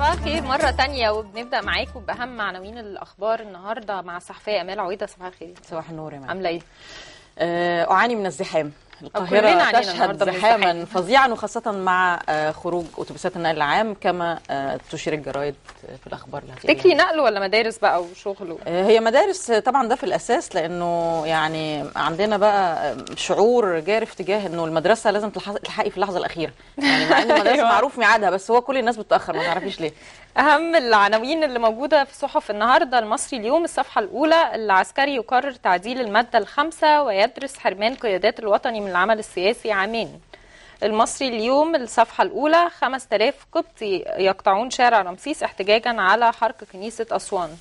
صباح الخير مرة تانية وبنبدأ معاكم بأهم عناوين الأخبار النهاردة مع الصحفية أمال عويدة صباح الخير صباح النور يا معلم عاملة إيه؟ آه، أعاني من الزحام كلنا القاهرة علينا تشهد النهاردة من زحاما الزحام. فظيعا وخاصة مع آه، خروج أتوبيسات النقل العام كما آه، تشير الجرايد في الأخبار اللي هتلاقيها. تكري نقل ولا مدارس بقى وشغل و- آه، هي مدارس آه، طبعا ده في الاساس لانه يعني عندنا بقى آه، شعور جارف تجاه انه المدرسه لازم تلحق- تلحقي في اللحظه الاخيره يعني مع ان المدرسه أيوة. معروف ميعادها بس هو كل الناس بتتاخر ما تعرفيش ليه أهم العناوين اللي موجودة في صحف النهاردة المصري اليوم الصفحة الأولى العسكري يقرر تعديل المادة الخامسة ويدرس حرمان قيادات الوطني من العمل السياسي عامين المصري اليوم الصفحة الأولى 5000 قبطي يقطعون شارع رمسيس احتجاجا على حرق كنيسة أسوان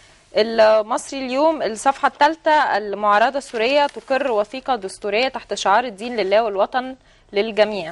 المصري اليوم الصفحة الثالثة المعارضة السورية تقر وثيقة دستورية تحت شعار الدين لله والوطن للجميع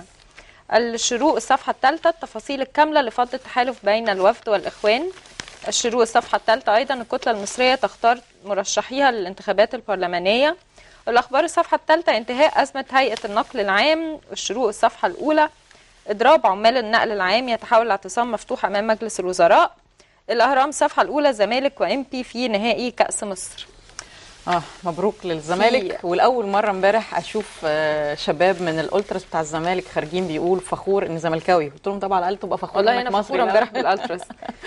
الشروق الصفحة الثالثة التفاصيل الكاملة لفض التحالف بين الوفد والإخوان الشروق الصفحة الثالثة أيضا الكتلة المصرية تختار مرشحيها للانتخابات البرلمانية الأخبار الصفحة الثالثة انتهاء أزمة هيئة النقل العام الشروق الصفحة الأولى إضراب عمال النقل العام يتحول لاعتصام مفتوح أمام مجلس الوزراء الأهرام الصفحة الأولى زمالك وإمبي في نهائي كأس مصر اه مبروك للزمالك في- والاول مره امبارح اشوف آه، شباب من الالتراس بتاع الزمالك خارجين بيقول فخور اني زملكاوي قلت لهم طبعا على الاقل تبقى فخور والله إنك انا مصري. فخوره امبارح بالالتراس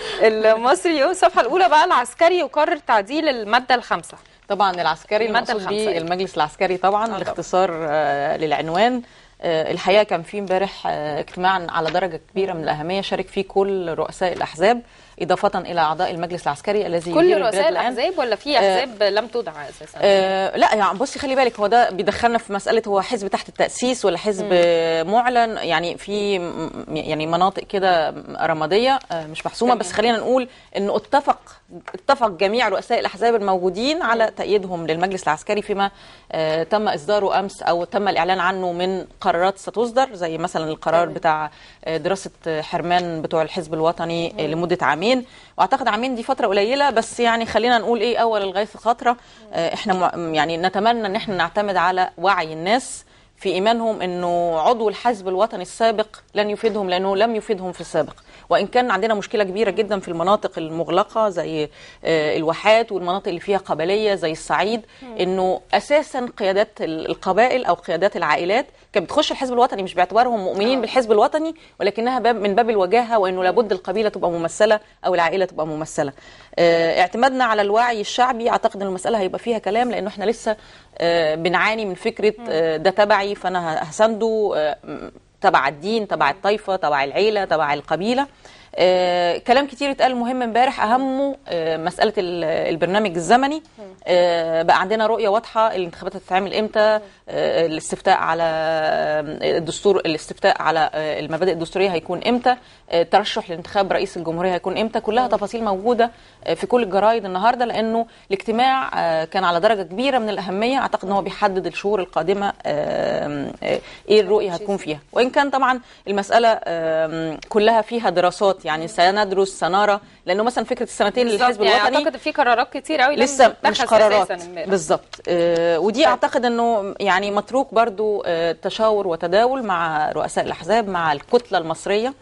المصري اليوم الصفحه الاولى بقى العسكري يقرر تعديل الماده الخامسه طبعا العسكري المادة المقصود الخامسة، بيه أيوة. المجلس العسكري طبعا طبعا. الاختصار آه، للعنوان آه، الحقيقه كان في امبارح آه، اجتماع على درجه كبيره من الاهميه شارك فيه كل رؤساء الاحزاب اضافه الى اعضاء المجلس العسكري الذي يدير كل البلاد رؤساء الآن. الاحزاب ولا في احزاب لم تدعى اساسا آه لا يعني بصي خلي بالك هو ده بيدخلنا في مساله هو حزب تحت التاسيس ولا حزب آه معلن يعني في م- يعني مناطق كده رماديه آه مش محسومه بس خلينا نقول انه اتفق اتفق جميع رؤساء الاحزاب الموجودين على تأييدهم للمجلس العسكري فيما آه تم اصداره امس او تم الاعلان عنه من قرارات ستصدر زي مثلا القرار تمام. بتاع آه، دراسه حرمان بتوع الحزب الوطني آه، لمده عامين واعتقد عامين دي فتره قليله بس يعني خلينا نقول ايه اول الغيث خطره آه، احنا م- يعني نتمنى ان احنا نعتمد على وعي الناس في ايمانهم انه عضو الحزب الوطني السابق لن يفيدهم لانه لم يفيدهم في السابق وان كان عندنا مشكله كبيره جدا في المناطق المغلقه زي آه، الواحات والمناطق اللي فيها قبليه زي الصعيد انه اساسا قيادات ال- القبائل او قيادات العائلات كانت بتخش الحزب الوطني مش باعتبارهم مؤمنين بالحزب الوطني ولكنها باب من باب الوجاهه وانه لابد القبيله تبقى ممثله او العائله تبقى ممثله آه، اعتمادنا على الوعي الشعبي اعتقد ان المساله هيبقى فيها كلام لانه احنا لسه آه، بنعاني من فكره آه، ده تبعي فانا هسنده آه، م- تبع الدين تبع الطائفه تبع العيله تبع القبيله آه، كلام كتير اتقال مهم امبارح اهمه آه، مساله ال- البرنامج الزمني آه، بقى عندنا رؤيه واضحه الانتخابات هتتعمل امتى آه، الاستفتاء على آه، الدستور الاستفتاء على آه، المبادئ الدستوريه هيكون امتى آه، الترشح لانتخاب رئيس الجمهوريه هيكون امتى كلها تفاصيل موجوده آه، في كل الجرايد النهارده لانه الاجتماع آه، كان على درجه كبيره من الاهميه اعتقد ان هو بيحدد الشهور القادمه آه، آه، ايه الرؤيه هتكون فيها وان كان طبعا المساله آم، كلها فيها دراسات يعني سندرس سنرى لانه مثلا فكره السنتين للحزب يعني الوطني اعتقد في قرارات كتير قوي لم لسه تتخذ مش قرارات أساساً امبارح. بالظبط آه، ودي اعتقد انه يعني متروك برضو آه، تشاور وتداول مع رؤساء الاحزاب مع الكتله المصريه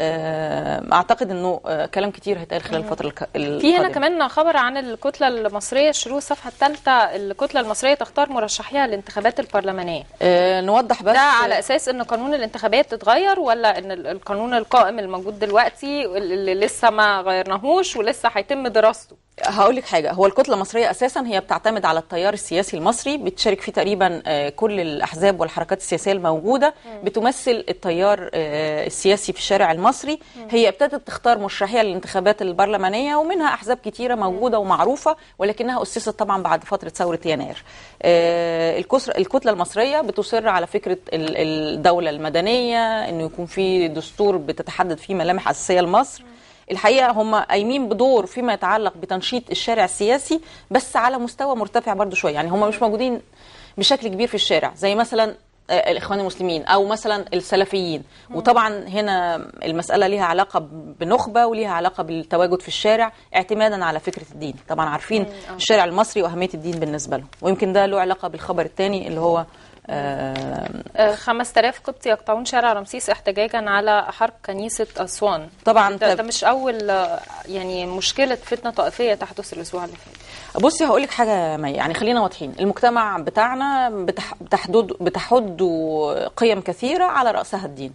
آه، اعتقد انه آه، كلام كتير هيتقال خلال الفتره الك- في هنا القادمة. كمان خبر عن الكتله المصريه الشروق الصفحه الثالثه الكتله المصريه تختار مرشحيها للانتخابات البرلمانيه آه، نوضح بس ده على اساس ان قانون الانتخابات اتغير ولا ان ال- القانون القائم الموجود دلوقتي اللي لسه ما غيرناهوش ولسه هيتم دراسته هقول لك حاجه هو الكتله المصريه اساسا هي بتعتمد على التيار السياسي المصري بتشارك فيه تقريبا آه، كل الاحزاب والحركات السياسيه الموجوده بتمثل التيار آه، السياسي في الشارع المصري هي ابتدت تختار مرشحيها للانتخابات البرلمانيه ومنها احزاب كتيره موجوده ومعروفه ولكنها اسست طبعا بعد فتره ثوره يناير آه، الكسر- الكتله المصريه بتصر على فكره ال- الدوله المدنيه انه يكون في دستور بتتحدد فيه ملامح اساسيه لمصر الحقيقه هم قايمين بدور فيما يتعلق بتنشيط الشارع السياسي بس على مستوى مرتفع برضو شويه يعني هم مش موجودين بشكل كبير في الشارع زي مثلا آه، الاخوان المسلمين او مثلا السلفيين وطبعا هنا المساله ليها علاقه بنخبه وليها علاقه بالتواجد في الشارع اعتمادا على فكره الدين طبعا عارفين الشارع المصري واهميه الدين بالنسبه له ويمكن ده له علاقه بالخبر الثاني اللي هو آه، آه، 5000 قبطي يقطعون شارع رمسيس احتجاجا على حرق كنيسة أسوان طبعا ده, طب- ده مش أول آه، يعني مشكلة فتنة طائفية تحدث الأسبوع اللي فات بصي هقول لك حاجه مي يعني خلينا واضحين المجتمع بتاعنا بتح... بتحدد بتحد قيم كثيره على راسها الدين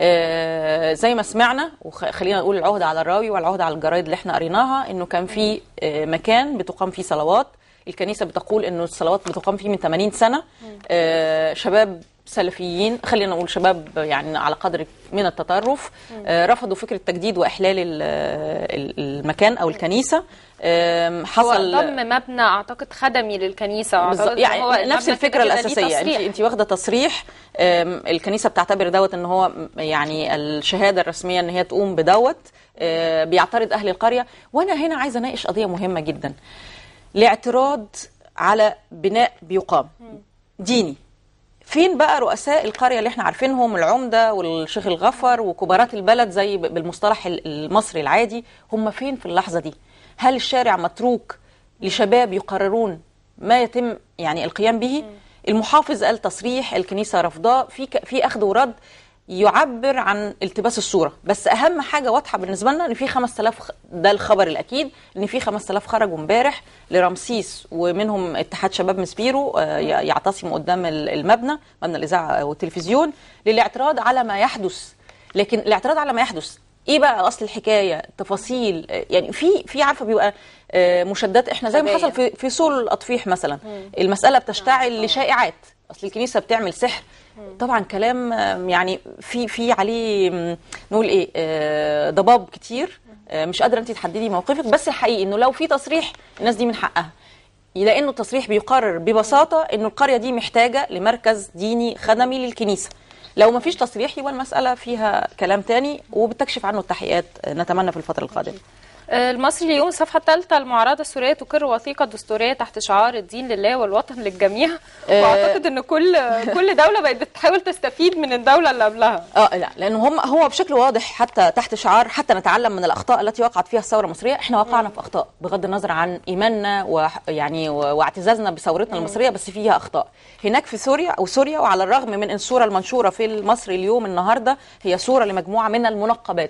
آه زي ما سمعنا وخلينا نقول العهد على الراوي والعهد على الجرايد اللي احنا قريناها انه كان في آه مكان بتقام فيه صلوات الكنيسه بتقول انه الصلوات بتقام فيه من 80 سنه آه شباب سلفيين خلينا نقول شباب يعني على قدر من التطرف آه رفضوا فكره تجديد واحلال ال- ال- المكان او الكنيسه آم، هو حصل ضم مبنى أعتقد خدمي للكنيسة بالظبط. وأعتقد إن هو يعني نفس المبنى الفكره كده كده ليه الاساسيه انت تصريح. انت واخده تصريح آم، الكنيسه بتعتبر دوت ان هو م- يعني الشهاده الرسميه ان هي تقوم بدوت آه، بيعترض اهل القريه وانا هنا عايزه اناقش قضيه مهمه جدا الاعتراض على بناء بيقام ديني فين بقى رؤساء القريه اللي احنا عارفينهم العمده والشيخ الغفر وكبارات البلد زي ب- بالمصطلح ال- المصري العادي هم فين في اللحظه دي هل الشارع متروك لشباب يقررون ما يتم يعني القيام به المحافظ قال تصريح الكنيسه رفضاه في ك- في اخذ ورد يعبر عن التباس الصوره بس اهم حاجه واضحه بالنسبه لنا ان في 5000 خ- ده الخبر الاكيد ان في 5000 خرجوا امبارح لرمسيس ومنهم اتحاد شباب مسبيرو آه، ي- يعتصموا قدام ال- المبنى مبنى الاذاعه والتلفزيون للاعتراض على ما يحدث لكن الاعتراض على ما يحدث ايه بقى اصل الحكايه تفاصيل آه، يعني في في عارفه بيبقى آه، مشادات احنا زي ما خبايا. حصل في في سور الاطفيح مثلا المساله بتشتعل لشائعات اصل الكنيسه بتعمل سحر طبعا كلام آم، يعني في في عليه م، نقول ايه آه، ضباب كتير آه، مش قادره انت تحددي موقفك بس الحقيقي انه لو في تصريح الناس دي من حقها لانه التصريح بيقرر ببساطه انه القريه دي محتاجه لمركز ديني خدمي للكنيسه لو ما فيش تصريح يبقى المساله فيها كلام تاني وبتكشف عنه التحقيقات آه، نتمنى في الفتره القادمه آه، المصري اليوم الصفحة الثالثة المعارضة السورية تقر وثيقة دستورية تحت شعار الدين لله والوطن للجميع آه. واعتقد ان كل كل دولة بقت بتحاول تستفيد من الدولة اللي قبلها اه لا لانه هم هو بشكل واضح حتى تحت شعار حتى نتعلم من الاخطاء التي وقعت فيها الثوره المصريه احنا وقعنا في اخطاء بغض النظر عن ايماننا ويعني واعتزازنا بثورتنا المصريه بس فيها اخطاء هناك في سوريا او سوريا وعلى الرغم من ان الصوره المنشوره في المصري اليوم النهارده هي صوره لمجموعه من المنقبات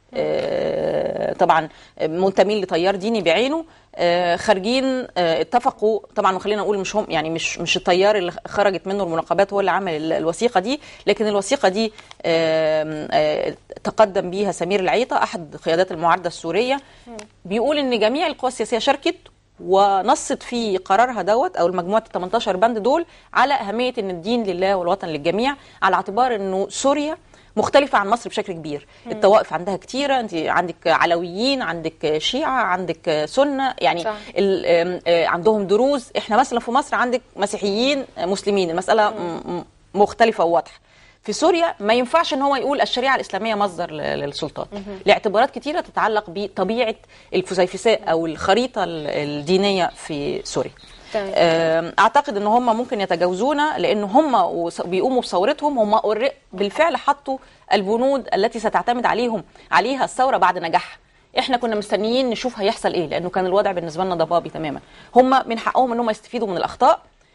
آه، طبعا منتمين لتيار ديني بعينه آه، خارجين آه، اتفقوا طبعا وخلينا نقول مش هم يعني مش مش التيار اللي خرجت منه المناقبات هو اللي عمل ال- الوثيقه دي لكن الوثيقه دي آم، آه، تقدم بيها سمير العيطه احد قيادات المعارضه السوريه بيقول ان جميع القوى السياسيه شاركت ونصت في قرارها دوت او المجموعه ال 18 بند دول على اهميه ان الدين لله والوطن للجميع على اعتبار انه سوريا مختلفة عن مصر بشكل كبير الطوائف عندها كتيرة انت عندك علويين عندك شيعة عندك سنة يعني صح. ال- آم، آه، عندهم دروز احنا مثلا في مصر عندك مسيحيين آه، مسلمين المسألة م- م- مختلفة وواضحة في سوريا ما ينفعش ان هو يقول الشريعه الاسلاميه مصدر ل- للسلطات لاعتبارات كتيره تتعلق بطبيعه الفسيفساء او الخريطه ال- الدينيه في سوريا تمام. آم، اعتقد ان هم ممكن يتجاوزونا لان هم وس- بيقوموا بثورتهم هم أور- بالفعل حطوا البنود التي ستعتمد عليهم عليها الثوره بعد نجاحها احنا كنا مستنيين نشوف هيحصل ايه لانه كان الوضع بالنسبه لنا ضبابي تماما هم من حقهم ان هم يستفيدوا من الاخطاء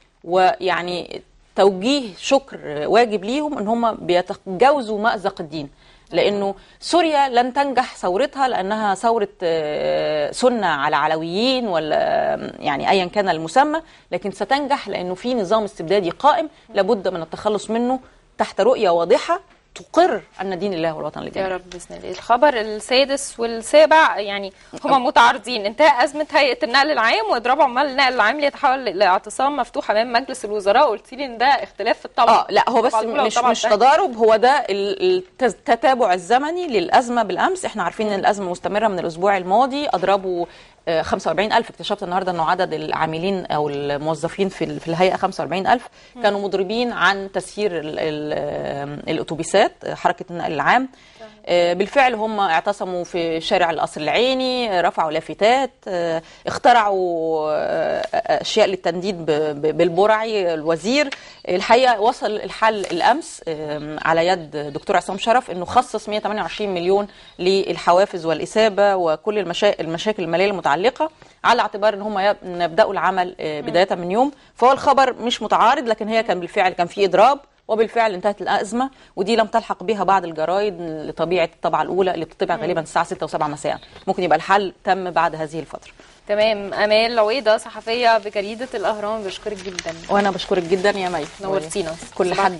ويعني توجيه شكر واجب ليهم ان هم بيتجاوزوا مأزق الدين لانه سوريا لن تنجح ثورتها لانها ثوره آه، سنه على علويين ولا آه، يعني ايا كان المسمى لكن ستنجح لانه في نظام استبدادي قائم لابد من التخلص منه تحت رؤيه واضحه تقر ان دين الله والوطن يا للجميع رب باذن الله الخبر السادس والسابع يعني هما متعارضين انتهاء ازمه هيئه النقل العام واضراب عمال النقل العام ليتحول لاعتصام مفتوح امام مجلس الوزراء قلت لي ان ده اختلاف في الطبع اه لا هو بس طبعاً الأولى مش والطبعة مش الثانية. تضارب هو ده ال- التز- التتابع الزمني للازمه بالامس احنا عارفين ان الازمه مستمره من الاسبوع الماضي اضربوا آه، 45000 اكتشفت النهارده انه عدد العاملين او الموظفين في ال- في الهيئه 45000 كانوا مضربين عن تسيير ال- ال- آه، الاتوبيسات آه، حركه النقل العام آه، بالفعل هم اعتصموا في شارع القصر العيني آه، رفعوا لافتات آه، اخترعوا آه، اشياء للتنديد ب- ب- بالبرعي الوزير الحقيقه وصل الحل الامس آم، على يد دكتور عصام شرف انه خصص 128 مليون للحوافز والاثابه وكل المشا... المشاكل الماليه المتعلقه المتعلقه على اعتبار ان هم يب- يبداوا العمل آه، بدايه من يوم فهو الخبر مش متعارض لكن هي كان بالفعل كان في اضراب وبالفعل انتهت الازمه ودي لم تلحق بها بعض الجرايد لطبيعه الطبعه الاولى اللي بتطبع غالبا الساعه 6 و7 مساء ممكن يبقى الحل تم بعد هذه الفتره تمام امال عويده صحفيه بجريده الاهرام بشكرك جدا وانا بشكرك جدا يا مي نورتينا كل صباح حد